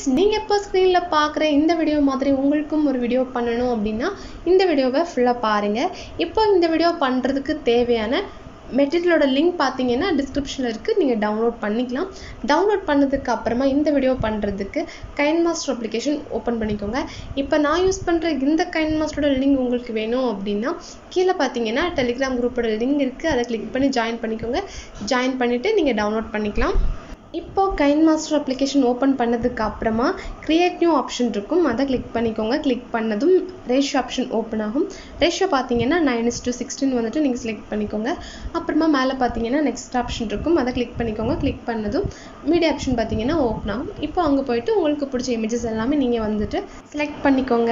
நீங்கள் இப்போ ஸ்க்ரீனில் பார்க்குற இந்த வீடியோ மாதிரி உங்களுக்கும் ஒரு வீடியோ பண்ணணும் அப்படின்னா இந்த வீடியோவை ஃபுல்லாக பாருங்கள் இப்போ இந்த வீடியோ பண்ணுறதுக்கு தேவையான மெட்டீரியலோட லிங்க் பார்த்தீங்கன்னா டிஸ்கிரிப்ஷனில் இருக்குது நீங்கள் டவுன்லோட் பண்ணிக்கலாம் டவுன்லோட் பண்ணதுக்கு அப்புறமா இந்த வீடியோ பண்ணுறதுக்கு கைன் மாஸ்டர் அப்ளிகேஷன் ஓப்பன் பண்ணிக்கோங்க இப்போ நான் யூஸ் பண்ணுற இந்த கைன் மாஸ்டரோட லிங்க் உங்களுக்கு வேணும் அப்படின்னா கீழே பார்த்தீங்கன்னா டெலிகிராம் குரூப்போட லிங்க் இருக்குது அதை கிளிக் பண்ணி ஜாயின் பண்ணிக்கோங்க ஜாயின் பண்ணிவிட்டு நீங்கள் டவுன்லோட் பண்ணிக்கலாம் இப்போ கைன் மாஸ்டர் அப்ளிகேஷன் ஓப்பன் பண்ணதுக்கு அப்புறமா கிரியேட் நியூ ஆப்ஷன் இருக்கும் அதை கிளிக் பண்ணிக்கோங்க கிளிக் பண்ணதும் ரேஷியோ ஆப்ஷன் ஓப்பன் ஆகும் ரேஷியோ பார்த்தீங்கன்னா நைன் இஸ் டு சிக்ஸ்டீன் வந்துட்டு நீங்கள் செலக்ட் பண்ணிக்கோங்க அப்புறமா மேலே பார்த்தீங்கன்னா நெக்ஸ்ட் ஆப்ஷன் இருக்கும் அதை கிளிக் பண்ணிக்கோங்க கிளிக் பண்ணதும் மீடியா ஆப்ஷன் பார்த்தீங்கன்னா ஓப்பன் ஆகும் இப்போ அங்கே போயிட்டு உங்களுக்கு பிடிச்ச இமேஜஸ் எல்லாமே நீங்கள் வந்துட்டு செலக்ட் பண்ணிக்கோங்க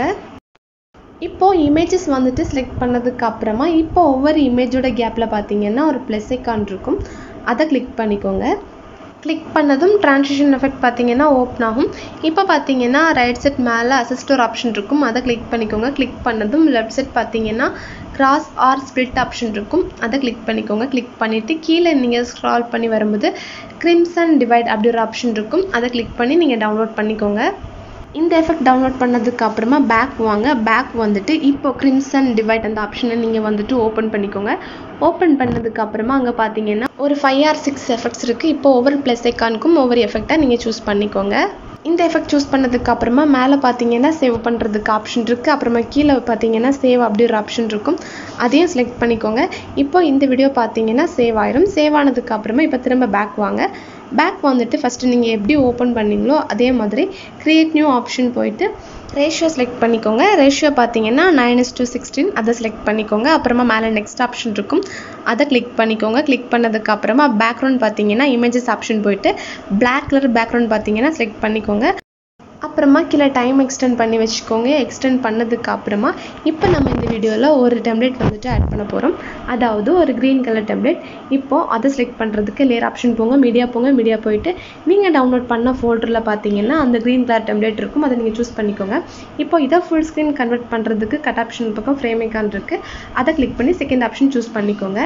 இப்போ இமேஜஸ் வந்துட்டு செலக்ட் பண்ணதுக்கு அப்புறமா இப்போ ஒவ்வொரு இமேஜோட கேப்பில் பார்த்தீங்கன்னா ஒரு ப்ளஸ் ஐக்கான் இருக்கும் அதை கிளிக் பண்ணிக்கோங்க கிளிக் பண்ணதும் ட்ரான்சிஷன் எஃபெக்ட் பார்த்தீங்கன்னா ஓப்பன் ஆகும் இப்போ பார்த்தீங்கன்னா ரைட் சைட் மேலே அசிஸ்டர் ஆப்ஷன் இருக்கும் அதை கிளிக் பண்ணிக்கோங்க கிளிக் பண்ணதும் லெஃப்ட் சைட் பார்த்தீங்கன்னா கிராஸ் ஆர் ஸ்பிளிட் ஆப்ஷன் இருக்கும் அதை கிளிக் பண்ணிக்கோங்க கிளிக் பண்ணிவிட்டு கீழே நீங்கள் ஸ்க்ரால் பண்ணி வரும்போது கிரிம்சன் டிவைட் அப்படி ஒரு ஆப்ஷன் இருக்கும் அதை கிளிக் பண்ணி நீங்கள் டவுன்லோட் பண்ணிக்கோங்க இந்த எஃபெக்ட் டவுன்லோட் பண்ணதுக்கு அப்புறமா பேக் வாங்க பேக் வந்துட்டு இப்போ கிரிம்சன் டிவைட் அந்த ஆப்ஷனை நீங்கள் வந்துட்டு ஓப்பன் பண்ணிக்கோங்க ஓப்பன் பண்ணதுக்கு அப்புறமா அங்கே பார்த்தீங்கன்னா ஒரு ஃபைவ் ஆர் சிக்ஸ் எஃபெக்ட்ஸ் இருக்குது இப்போ ஒவ்வொரு ப்ளஸ் ஐக்கானுக்கும் ஒவ்வொரு எஃபெக்டாக நீங்கள் சூஸ் பண்ணிக்கோங்க இந்த எஃபெக்ட் சூஸ் பண்ணதுக்கு அப்புறமா மேலே பார்த்தீங்கன்னா சேவ் பண்ணுறதுக்கு ஆப்ஷன் இருக்குது அப்புறமா கீழே பார்த்தீங்கன்னா சேவ் அப்படி ஒரு ஆப்ஷன் இருக்கும் அதையும் செலக்ட் பண்ணிக்கோங்க இப்போ இந்த வீடியோ பார்த்தீங்கன்னா சேவ் ஆயிரும் சேவ் ஆனதுக்கு அப்புறமா இப்போ திரும்ப பேக் வாங்க பேக் வந்துட்டு ஃபஸ்ட்டு நீங்கள் எப்படி ஓப்பன் பண்ணீங்களோ அதே மாதிரி க்ரியேட் நியூ ஆப்ஷன் போயிட்டு ரேஷியோ செலக்ட் பண்ணிக்கோங்க ரேஷியோ பார்த்தீங்கன்னா நைன் இஸ் டூ சிக்ஸ்டீன் அதை செலக்ட் பண்ணிக்கோங்க அப்புறமா மேலே நெக்ஸ்ட் ஆப்ஷன் இருக்கும் அதை கிளிக் பண்ணிக்கோங்க கிளிக் பண்ணதுக்கு அப்புறமா பேக்ரவுண்ட் பார்த்தீங்கன்னா இமேஜஸ் ஆப்ஷன் போயிட்டு பிளாக் கலர் பேக்ரவுண்ட் பார்த்தீங்கன்னா செலக்ட் பண்ணிக்கோங்க அப்புறமா கீழே டைம் எக்ஸ்டெண்ட் பண்ணி வச்சுக்கோங்க எக்ஸ்டெண்ட் பண்ணதுக்கு அப்புறமா இப்போ நம்ம இந்த வீடியோவில் ஒரு டெம்ப்ளேட் வந்துட்டு ஆட் பண்ண போகிறோம் அதாவது ஒரு க்ரீன் கலர் டெம்ப்ளேட் இப்போது அதை செலக்ட் பண்ணுறதுக்கு லேயர் ஆப்ஷன் போங்க மீடியா போங்க மீடியா போயிட்டு நீங்கள் டவுன்லோட் பண்ண ஃபோல்டரில் பார்த்தீங்கன்னா அந்த க்ரீன் கலர் டெம்ப்ளேட் இருக்கும் அதை நீங்கள் சூஸ் பண்ணிக்கோங்க இப்போ இதை ஃபுல் ஸ்க்ரீன் கன்வெர்ட் பண்ணுறதுக்கு கட் ஆப்ஷன் பக்கம் ஃப்ரேம் ஐக்கான் இருக்குது அதை கிளிக் பண்ணி செகண்ட் ஆப்ஷன் சூஸ் பண்ணிக்கோங்க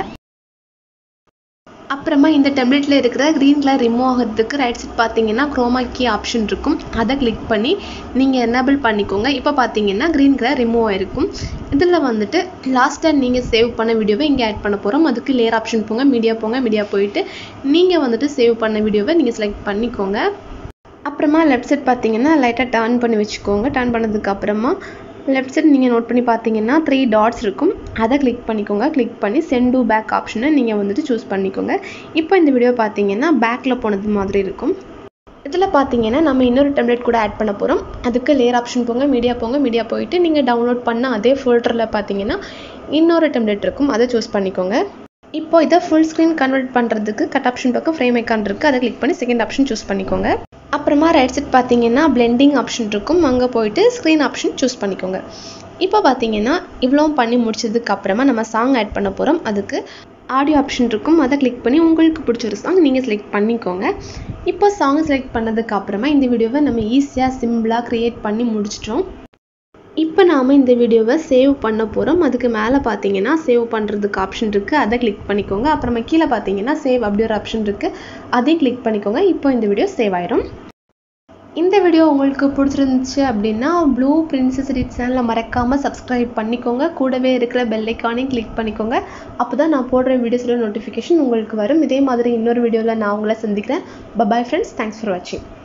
அப்புறமா இந்த டெம்ப்ளேட்டில் இருக்கிற க்ரீன் கலர் ரிமூவ் ஆகிறதுக்கு ரைட் சைட் பார்த்தீங்கன்னா குரோமா கீ ஆப்ஷன் இருக்கும் அதை கிளிக் பண்ணி நீங்கள் எனேபிள் பண்ணிக்கோங்க இப்போ பார்த்தீங்கன்னா க்ரீன் கலர் ரிமூவ் ஆயிருக்கும் இதில் வந்துட்டு லாஸ்ட்டாக நீங்கள் சேவ் பண்ண வீடியோவை இங்கே ஆட் பண்ண போகிறோம் அதுக்கு லேயர் ஆப்ஷன் போங்க மீடியா போங்க மீடியா போயிட்டு நீங்கள் வந்துட்டு சேவ் பண்ண வீடியோவை நீங்கள் செலக்ட் பண்ணிக்கோங்க அப்புறமா லெஃப்ட் சைட் பார்த்தீங்கன்னா லைட்டாக டர்ன் பண்ணி வச்சுக்கோங்க டர்ன் பண்ணதுக்கு அப்புறமா லெஃப்ட் சைட் நீங்கள் நோட் பண்ணி பார்த்தீங்கன்னா த்ரீ டாட்ஸ் இருக்கும் அதை கிளிக் பண்ணிக்கோங்க கிளிக் பண்ணி சென்ட் டு பேக் ஆப்ஷனை நீங்கள் வந்துட்டு சூஸ் பண்ணிக்கோங்க இப்போ இந்த வீடியோ பார்த்தீங்கன்னா பேக்கில் போனது மாதிரி இருக்கும் இதில் பார்த்தீங்கன்னா நம்ம இன்னொரு டெம்ப்ளேட் கூட ஆட் பண்ண போகிறோம் அதுக்கு லேயர் ஆப்ஷன் போங்க மீடியா போங்க மீடியா போயிட்டு நீங்கள் டவுன்லோட் பண்ண அதே ஃபோல்டரில் பார்த்தீங்கன்னா இன்னொரு டெம்ப்ளேட் இருக்கும் அதை சூஸ் பண்ணிக்கோங்க இப்போ இதை ஃபுல் ஸ்க்ரீன் கன்வெர்ட் பண்ணுறதுக்கு கட் ஆப்ஷன் பக்கம் ஃப்ரேம் ஐக்கான் இருக்குது அதை கிளிக் பண்ணி செகண்ட் ஆப்ஷன் சூஸ் பண்ணிக்கோங்க அப்புறமா ரைட் சைட் பார்த்தீங்கன்னா பிளெண்டிங் ஆப்ஷன் இருக்கும் அங்கே போயிட்டு ஸ்க்ரீன் ஆப்ஷன் சூஸ் பண்ணிக்கோங்க இப்போ பார்த்தீங்கன்னா இவ்வளோ பண்ணி முடிச்சதுக்கு அப்புறமா நம்ம சாங் ஆட் பண்ண போகிறோம் அதுக்கு ஆடியோ ஆப்ஷன் இருக்கும் அதை கிளிக் பண்ணி உங்களுக்கு பிடிச்ச ஒரு சாங் நீங்கள் செலக்ட் பண்ணிக்கோங்க இப்போ சாங் செலக்ட் பண்ணதுக்கு அப்புறமா இந்த வீடியோவை நம்ம ஈஸியாக சிம்பிளாக க்ரியேட் பண்ணி முடிச்சிட்டோம் இப்போ நாம் இந்த வீடியோவை சேவ் பண்ண போகிறோம் அதுக்கு மேலே பார்த்தீங்கன்னா சேவ் பண்ணுறதுக்கு ஆப்ஷன் இருக்குது அதை கிளிக் பண்ணிக்கோங்க அப்புறமா கீழே பார்த்தீங்கன்னா சேவ் அப்படி ஒரு ஆப்ஷன் இருக்குது அதையும் கிளிக் பண்ணிக்கோங்க இப்போ இந்த வீடியோ சேவ் ஆயிரும் இந்த வீடியோ உங்களுக்கு பிடிச்சிருந்துச்சு அப்படின்னா ப்ளூ பிரின்சஸ் ரீட் சேனலை மறக்காமல் சப்ஸ்கிரைப் பண்ணிக்கோங்க கூடவே இருக்கிற பெல்லைக்கானையும் கிளிக் பண்ணிக்கோங்க அப்போ தான் நான் போடுற வீடியோஸோட நோட்டிஃபிகேஷன் உங்களுக்கு வரும் இதே மாதிரி இன்னொரு வீடியோவில் நான் உங்களை சந்திக்கிறேன் பபாய் ஃப்ரெண்ட்ஸ் தேங்க்ஸ் ஃபார் வாட்சிங்